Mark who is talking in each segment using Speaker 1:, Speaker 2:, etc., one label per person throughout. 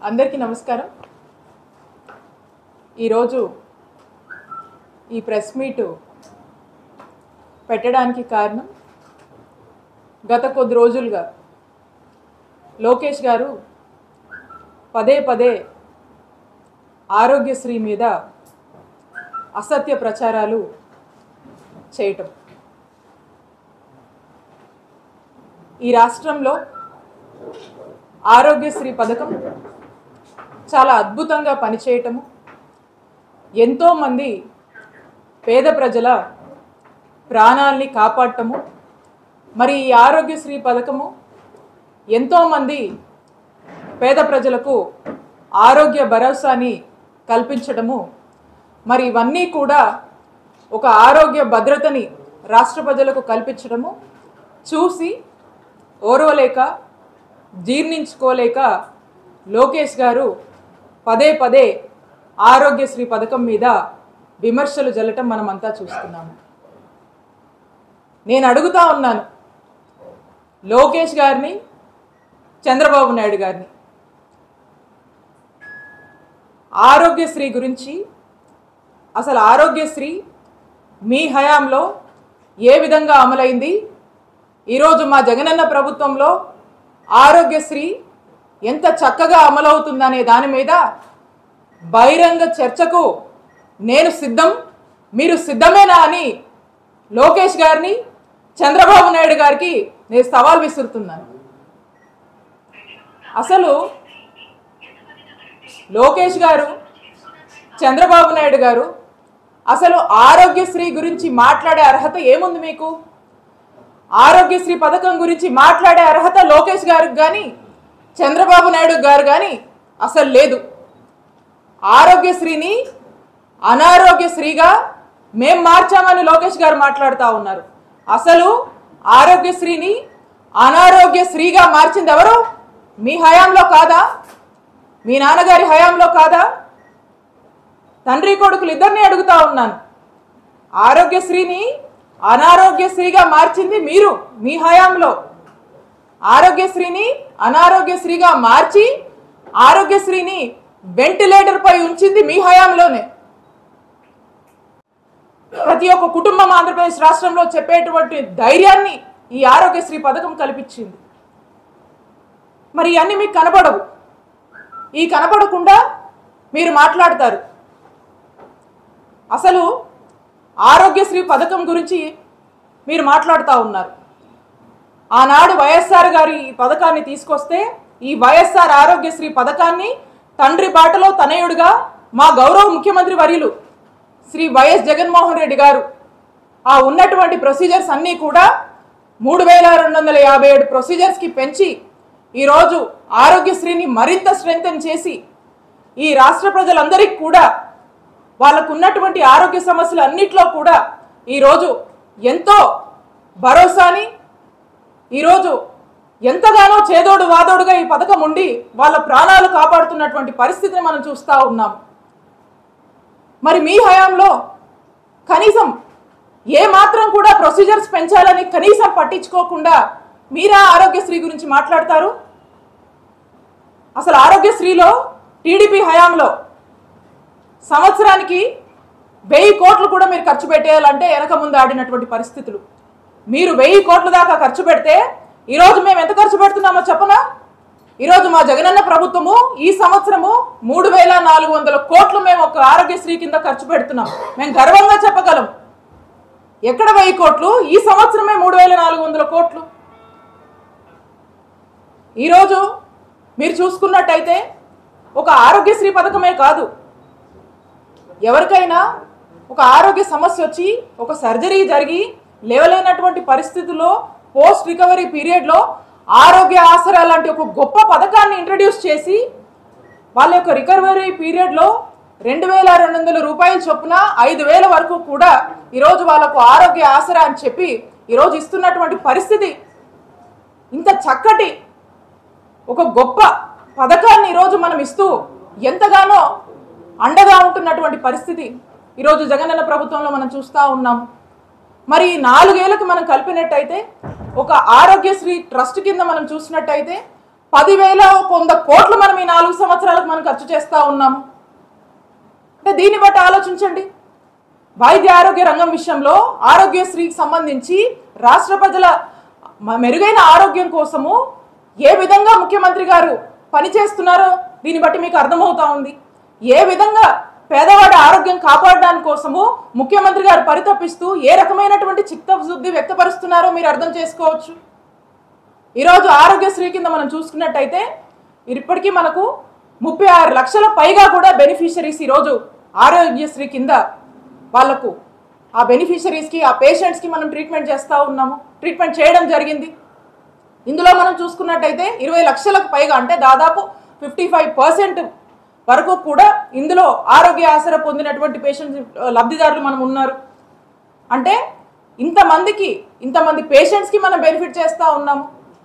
Speaker 1: అందరికీ నమస్కారం ఈరోజు ఈ ప్రెస్ మీటు పెట్టడానికి కారణం గత కొద్ది రోజులుగా లోకేష్ గారు పదే పదే ఆరోగ్యశ్రీ మీద అసత్య ప్రచారాలు చేయటం ఈ రాష్ట్రంలో ఆరోగ్యశ్రీ పథకం చాలా అద్భుతంగా పనిచేయటము ఎంతోమంది పేద ప్రజల ప్రాణాల్ని కాపాడటము మరి ఈ ఆరోగ్యశ్రీ పథకము ఎంతోమంది పేద ప్రజలకు ఆరోగ్య భరోసాని కల్పించడము మరి ఇవన్నీ కూడా ఒక ఆరోగ్య భద్రతని రాష్ట్ర ప్రజలకు కల్పించడము చూసి ఓర్వలేక జీర్ణించుకోలేక లోకేష్ గారు పదే పదే ఆరోగ్యశ్రీ పథకం మీద విమర్శలు జల్లటం మనమంతా చూస్తున్నాము నేను అడుగుతా ఉన్నాను లోకేష్ గారిని చంద్రబాబు నాయుడు గారిని ఆరోగ్యశ్రీ గురించి అసలు ఆరోగ్యశ్రీ మీ హయాంలో ఏ విధంగా అమలైంది ఈరోజు మా జగనన్న ప్రభుత్వంలో ఆరోగ్యశ్రీ ఎంత చక్కగా అమలవుతుందనే దాని మీద బహిరంగ చర్చకు నేను సిద్ధం మీరు సిద్ధమేనా అని లోకేష్ గారిని చంద్రబాబు నాయుడు గారికి నేను సవాల్ విసురుతున్నాను అసలు లోకేష్ గారు చంద్రబాబు నాయుడు గారు అసలు ఆరోగ్యశ్రీ గురించి మాట్లాడే అర్హత ఏముంది మీకు ఆరోగ్యశ్రీ పథకం గురించి మాట్లాడే అర్హత లోకేష్ గారికి కానీ చంద్రబాబు నాయుడు గారు కానీ అసలు లేదు ఆరోగ్యశ్రీని అనారోగ్యశ్రీగా మేం మార్చామని లోకేష్ గారు మాట్లాడుతూ ఉన్నారు అసలు ఆరోగ్యశ్రీని అనారోగ్యశ్రీగా మార్చింది ఎవరు మీ హయాంలో కాదా మీ నాన్నగారి హయాంలో కాదా తండ్రి కొడుకులు ఇద్దరిని అడుగుతా ఉన్నాను ఆరోగ్యశ్రీని అనారోగ్యశ్రీగా మార్చింది మీరు మీ హయాంలో ఆరోగ్యశ్రీని అనారోగ్యశ్రీగా మార్చి ఆరోగ్యశ్రీని వెంటిలేటర్ పై ఉంచింది మీ హయాంలోనే ప్రతి ఒక్క కుటుంబం ఆంధ్రప్రదేశ్ రాష్ట్రంలో చెప్పేటువంటి ధైర్యాన్ని ఈ ఆరోగ్యశ్రీ పథకం కల్పించింది మరి ఇవన్నీ మీకు కనపడవు ఈ కనపడకుండా మీరు మాట్లాడతారు అసలు ఆరోగ్యశ్రీ పథకం గురించి మీరు మాట్లాడుతూ ఉన్నారు ఆనాడు వైఎస్ఆర్ గారి ఈ పథకాన్ని తీసుకొస్తే ఈ వైఎస్ఆర్ ఆరోగ్యశ్రీ పథకాన్ని తండ్రి బాటలో తనయుడుగా మా గౌరవ ముఖ్యమంత్రి వర్యులు శ్రీ వైఎస్ జగన్మోహన్ రెడ్డి గారు ఆ ఉన్నటువంటి ప్రొసీజర్స్ అన్నీ కూడా మూడు వేల రెండు వందల యాభై ఏడు ప్రొసీజర్స్కి పెంచి ఈరోజు ఆరోగ్యశ్రీని మరింత స్ట్రెంగ్తన్ చేసి ఈ రాష్ట్ర ప్రజలందరికీ కూడా వాళ్ళకు ఉన్నటువంటి ఆరోగ్య సమస్యలు అన్నిట్లో కూడా ఈరోజు ఎంతో భరోసాని ఈరోజు ఎంతగానో చేదోడు వాదోడుగా ఈ పథకం ఉండి వాళ్ళ ప్రాణాలు కాపాడుతున్నటువంటి పరిస్థితిని మనం చూస్తూ ఉన్నాం మరి మీ హయాంలో కనీసం ఏ మాత్రం కూడా ప్రొసీజర్స్ పెంచాలని కనీసం పట్టించుకోకుండా మీరా ఆరోగ్యశ్రీ గురించి మాట్లాడతారు అసలు ఆరోగ్యశ్రీలో టీడీపీ హయాంలో సంవత్సరానికి వెయ్యి కోట్లు కూడా మీరు ఖర్చు పెట్టేయాలంటే వెనక ముందు ఆడినటువంటి పరిస్థితులు మీరు వెయ్యి కోట్ల దాకా ఖర్చు పెడితే ఈరోజు మేము ఎంత ఖర్చు పెడుతున్నామో చెప్పనా ఈరోజు మా జగనన్న ప్రభుత్వము ఈ సంవత్సరము మూడు వేల నాలుగు వందల కోట్లు మేము ఒక ఆరోగ్యశ్రీ కింద ఖర్చు పెడుతున్నాం మేము గర్వంగా చెప్పగలం ఎక్కడ వెయ్యి కోట్లు ఈ సంవత్సరమే మూడు వేల నాలుగు వందల కోట్లు ఈరోజు మీరు చూసుకున్నట్టయితే ఒక ఆరోగ్యశ్రీ పథకమే కాదు ఎవరికైనా ఒక ఆరోగ్య సమస్య వచ్చి ఒక సర్జరీ జరిగి లేవలేనటువంటి పరిస్థితుల్లో పోస్ట్ రికవరీ పీరియడ్లో ఆరోగ్య ఆసరా లాంటి ఒక గొప్ప పథకాన్ని ఇంట్రడ్యూస్ చేసి వాళ్ళ యొక్క రికవరీ పీరియడ్లో రెండు వేల రెండు వందల రూపాయల చొప్పున ఐదు వేల వరకు కూడా ఈరోజు వాళ్ళకు ఆరోగ్య ఆసరా అని చెప్పి ఈరోజు ఇస్తున్నటువంటి పరిస్థితి ఇంత చక్కటి ఒక గొప్ప పథకాన్ని ఈరోజు మనం ఇస్తూ ఎంతగానో అండగా ఉంటున్నటువంటి పరిస్థితి ఈరోజు జగనన్న ప్రభుత్వంలో మనం చూస్తూ ఉన్నాం మరి ఈ నాలుగేళ్లకు మనం కలిపినట్టయితే ఒక ఆరోగ్యశ్రీ ట్రస్ట్ కింద మనం చూసినట్టయితే పదివేల వంద కోట్లు మనం ఈ నాలుగు సంవత్సరాలకు మనం ఖర్చు చేస్తూ ఉన్నాము అంటే దీన్ని బట్టి ఆలోచించండి వైద్య ఆరోగ్య రంగం విషయంలో ఆరోగ్యశ్రీకి సంబంధించి రాష్ట్ర ప్రజల మ- మెరుగైన ఆరోగ్యం కోసము ఏ విధంగా ముఖ్యమంత్రి గారు పనిచేస్తున్నారో దీన్ని బట్టి మీకు అర్థమవుతా ఉంది ఏ విధంగా పేదవాడి ఆరోగ్యం కాపాడడానికి కోసము ముఖ్యమంత్రి గారు పరితపిస్తూ ఏ రకమైనటువంటి చిత్తశుద్ధి వ్యక్తపరుస్తున్నారో మీరు అర్థం చేసుకోవచ్చు ఈరోజు ఆరోగ్యశ్రీ కింద మనం చూసుకున్నట్టయితే ఇప్పటికీ మనకు ముప్పై ఆరు లక్షల పైగా కూడా బెనిఫిషరీస్ ఈరోజు ఆరోగ్యశ్రీ కింద వాళ్లకు ఆ బెనిఫిషరీస్కి ఆ పేషెంట్స్కి మనం ట్రీట్మెంట్ చేస్తూ ఉన్నాము ట్రీట్మెంట్ చేయడం జరిగింది ఇందులో మనం చూసుకున్నట్టయితే ఇరవై లక్షలకు పైగా అంటే దాదాపు ఫిఫ్టీ ఫైవ్ పర్సెంట్ వరకు కూడా ఇందులో ఆరోగ్య ఆసరా పొందినటువంటి పేషెంట్స్ లబ్ధిదారులు మనం ఉన్నారు అంటే ఇంతమందికి ఇంతమంది పేషెంట్స్కి మనం బెనిఫిట్ చేస్తూ ఉన్నాము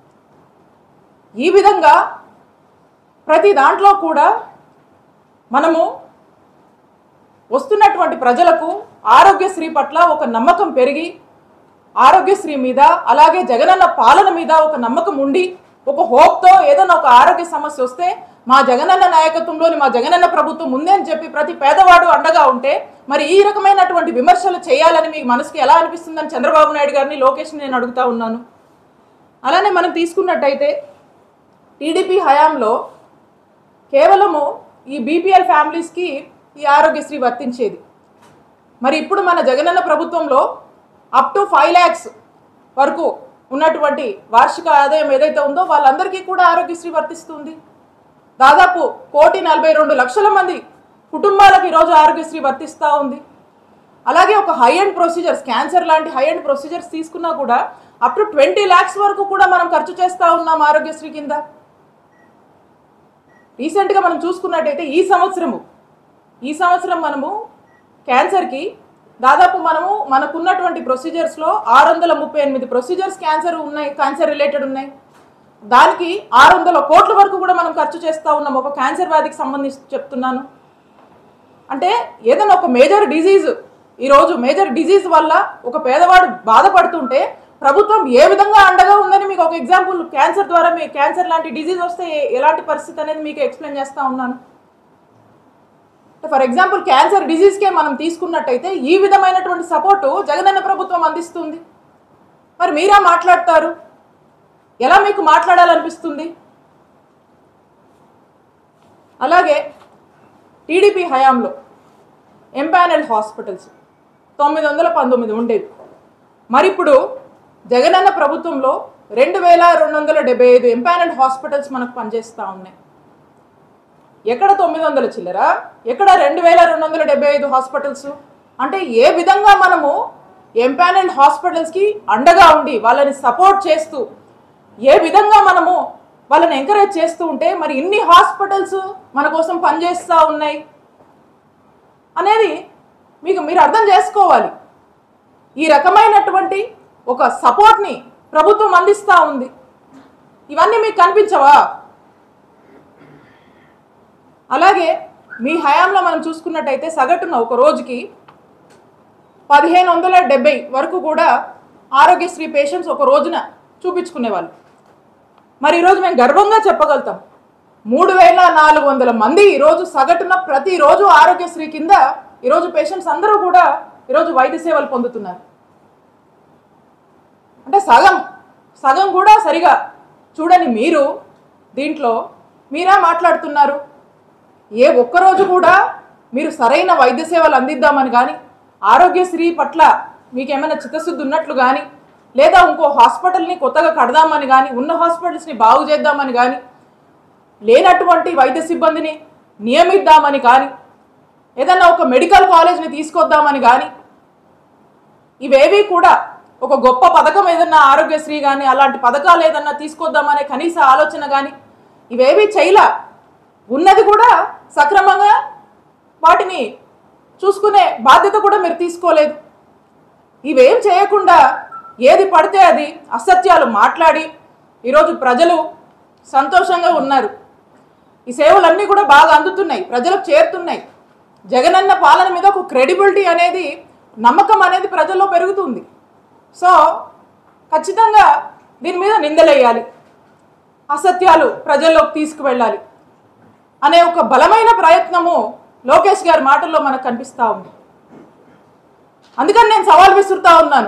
Speaker 1: ఈ విధంగా ప్రతి దాంట్లో కూడా మనము వస్తున్నటువంటి ప్రజలకు ఆరోగ్యశ్రీ పట్ల ఒక నమ్మకం పెరిగి ఆరోగ్యశ్రీ మీద అలాగే జగనన్న పాలన మీద ఒక నమ్మకం ఉండి ఒక హోప్తో ఏదైనా ఒక ఆరోగ్య సమస్య వస్తే మా జగనన్న నాయకత్వంలోని మా జగనన్న ప్రభుత్వం ఉంది అని చెప్పి ప్రతి పేదవాడు అండగా ఉంటే మరి ఈ రకమైనటువంటి విమర్శలు చేయాలని మీ మనసుకి ఎలా అనిపిస్తుందని చంద్రబాబు నాయుడు గారిని లోకేష్ని నేను అడుగుతా ఉన్నాను అలానే మనం తీసుకున్నట్టయితే టీడీపీ హయాంలో కేవలము ఈ బీపీఎల్ ఫ్యామిలీస్కి ఈ ఆరోగ్యశ్రీ వర్తించేది మరి ఇప్పుడు మన జగనన్న ప్రభుత్వంలో అప్ టు ఫైవ్ ల్యాక్స్ వరకు ఉన్నటువంటి వార్షిక ఆదాయం ఏదైతే ఉందో వాళ్ళందరికీ కూడా ఆరోగ్యశ్రీ వర్తిస్తుంది దాదాపు కోటి నలభై రెండు లక్షల మంది కుటుంబాలకు ఈరోజు ఆరోగ్యశ్రీ వర్తిస్తూ ఉంది అలాగే ఒక హై అండ్ ప్రొసీజర్స్ క్యాన్సర్ లాంటి హై అండ్ ప్రొసీజర్స్ తీసుకున్నా కూడా అప్ టు ట్వంటీ ల్యాక్స్ వరకు కూడా మనం ఖర్చు చేస్తూ ఉన్నాం ఆరోగ్యశ్రీ కింద రీసెంట్గా మనం చూసుకున్నట్టయితే ఈ సంవత్సరము ఈ సంవత్సరం మనము క్యాన్సర్కి దాదాపు మనము మనకున్నటువంటి ప్రొసీజర్స్లో ఆరు వందల ముప్పై ఎనిమిది ప్రొసీజర్స్ క్యాన్సర్ ఉన్నాయి క్యాన్సర్ రిలేటెడ్ ఉన్నాయి దానికి ఆరు వందల కోట్ల వరకు కూడా మనం ఖర్చు చేస్తూ ఉన్నాం ఒక క్యాన్సర్ వ్యాధికి సంబంధించి చెప్తున్నాను అంటే ఏదైనా ఒక మేజర్ డిజీజ్ ఈరోజు మేజర్ డిజీజ్ వల్ల ఒక పేదవాడు బాధపడుతుంటే ప్రభుత్వం ఏ విధంగా అండగా ఉందని మీకు ఒక ఎగ్జాంపుల్ క్యాన్సర్ ద్వారా మీ క్యాన్సర్ లాంటి డిజీజ్ వస్తే ఏ- ఎలాంటి పరిస్థితి అనేది మీకు ఎక్స్ప్లెయిన్ చేస్తూ ఉన్నాను ఫర్ ఎగ్జాంపుల్ క్యాన్సర్ డిజీజ్కే మనం తీసుకున్నట్టయితే ఈ విధమైనటువంటి సపోర్టు జగనన్న ప్రభుత్వం అందిస్తుంది మరి మీరా మాట్లాడతారు ఎలా మీకు మాట్లాడాలనిపిస్తుంది అలాగే టీడీపీ హయాంలో ఎంపానల్ హాస్పిటల్స్ తొమ్మిది వందల పంతొమ్మిది ఉండేవి మరి ఇప్పుడు జగనన్న ప్రభుత్వంలో రెండు వేల రెండు వందల డెబ్బై ఐదు ఎంపానల్ హాస్పిటల్స్ మనకు పనిచేస్తూ ఉన్నాయి ఎక్కడ తొమ్మిది వందల చిల్లర ఎక్కడ రెండు వేల రెండు వందల డెబ్బై ఐదు హాస్పిటల్స్ అంటే ఏ విధంగా మనము ఎంపానల్ హాస్పిటల్స్కి అండగా ఉండి వాళ్ళని సపోర్ట్ చేస్తూ ఏ విధంగా మనము వాళ్ళని ఎంకరేజ్ చేస్తూ ఉంటే మరి ఇన్ని హాస్పిటల్స్ మన కోసం పనిచేస్తూ ఉన్నాయి అనేది మీకు మీరు అర్థం చేసుకోవాలి ఈ రకమైనటువంటి ఒక సపోర్ట్ని ప్రభుత్వం అందిస్తూ ఉంది ఇవన్నీ మీకు కనిపించవా అలాగే మీ హయాంలో మనం చూసుకున్నట్టయితే సగటున ఒక రోజుకి పదిహేను వందల డెబ్బై వరకు కూడా ఆరోగ్యశ్రీ పేషెంట్స్ ఒక రోజున చూపించుకునేవాళ్ళు మరి ఈరోజు మేము గర్వంగా చెప్పగలుగుతాం మూడు వేల నాలుగు వందల మంది ఈరోజు సగటున ప్రతిరోజు ఆరోగ్యశ్రీ కింద ఈరోజు పేషెంట్స్ అందరూ కూడా ఈరోజు వైద్య సేవలు పొందుతున్నారు అంటే సగం సగం కూడా సరిగా చూడని మీరు దీంట్లో మీరా మాట్లాడుతున్నారు ఏ ఒక్కరోజు కూడా మీరు సరైన వైద్య సేవలు అందిద్దామని కానీ ఆరోగ్యశ్రీ పట్ల మీకు ఏమైనా చిత్తశుద్ధి ఉన్నట్లు కానీ లేదా ఇంకో హాస్పిటల్ని కొత్తగా కడదామని కానీ ఉన్న హాస్పిటల్స్ని బాగు చేద్దామని కానీ లేనటువంటి వైద్య సిబ్బందిని నియమిద్దామని కానీ ఏదన్నా ఒక మెడికల్ కాలేజ్ని తీసుకొద్దామని కానీ ఇవేవి కూడా ఒక గొప్ప పథకం ఏదన్నా ఆరోగ్యశ్రీ కానీ అలాంటి పథకాలు ఏదన్నా తీసుకొద్దామనే కనీస ఆలోచన కానీ ఇవేవి చేయలా ఉన్నది కూడా సక్రమంగా వాటిని చూసుకునే బాధ్యత కూడా మీరు తీసుకోలేదు ఇవేం చేయకుండా ఏది పడితే అది అసత్యాలు మాట్లాడి ఈరోజు ప్రజలు సంతోషంగా ఉన్నారు ఈ సేవలన్నీ కూడా బాగా అందుతున్నాయి ప్రజలకు చేరుతున్నాయి జగనన్న పాలన మీద ఒక క్రెడిబిలిటీ అనేది నమ్మకం అనేది ప్రజల్లో పెరుగుతుంది సో ఖచ్చితంగా దీని మీద నిందలేయాలి అసత్యాలు ప్రజల్లోకి తీసుకువెళ్ళాలి అనే ఒక బలమైన ప్రయత్నము లోకేష్ గారి మాటల్లో మనకు కనిపిస్తూ ఉంది అందుకని నేను సవాల్ విసురుతా ఉన్నాను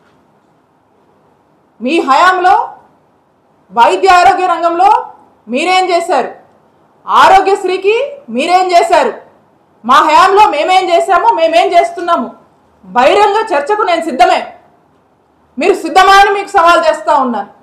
Speaker 1: మీ హయాంలో వైద్య ఆరోగ్య రంగంలో మీరేం చేశారు ఆరోగ్యశ్రీకి మీరేం చేశారు మా హయాంలో మేమేం చేశామో మేమేం చేస్తున్నాము బహిరంగ చర్చకు నేను సిద్ధమే మీరు సిద్ధమా అని మీకు సవాల్ చేస్తా ఉన్నాను